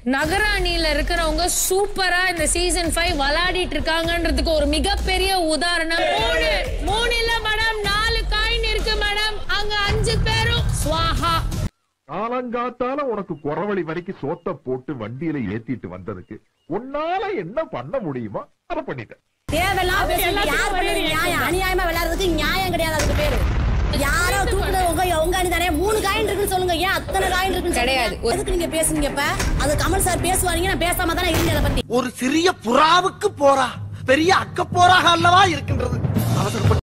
நகராணியில இருக்கிறவங்க சூப்பரா இந்த சீசன் ஃபைவ் விளையாடிட்டு இருக்காங்கன்றதுக்கு ஒரு மிகப்பெரிய உதாரணம் மூணு மூணு இல்ல மேடம் நாலு காயின் இருக்கு மேடம் அங்க அஞ்சு பேரும் ஸ்வாஹா காலங்காத்தால உனக்கு குறவழி வரைக்கும் சோத்த போட்டு வண்டியில ஏத்திட்டு வந்ததுக்கு உன்னால என்ன பண்ண முடியுமோ அதை பண்ணிட்டேன் தேவையில்லாம பேசுறது யார் பண்ணது நியாயம் அநியாயமா விளையாடுறதுக்கு நியாயம் கிடையாது அதுக்கு பேரு யாரோ தூக்குறது உங்க உங்க அணி தானே மூணு காயின் இருக்குன்னு சொல்லுங்க ஏன் அத்தனை காயின் இருக்குன்னு கிடையாது. சொல்லுங்க. எதுக்கு நீங்க பேசுனீங்க இப்ப அது கமல் சார் பேசுவாருங்க நான் பேசாம தானே இருந்தேன் அதை பத்தி ஒரு சிறிய புறாவுக்கு போரா பெரிய அக்க போராக அல்லவா இருக்கின்றது அவசரப்பட்டு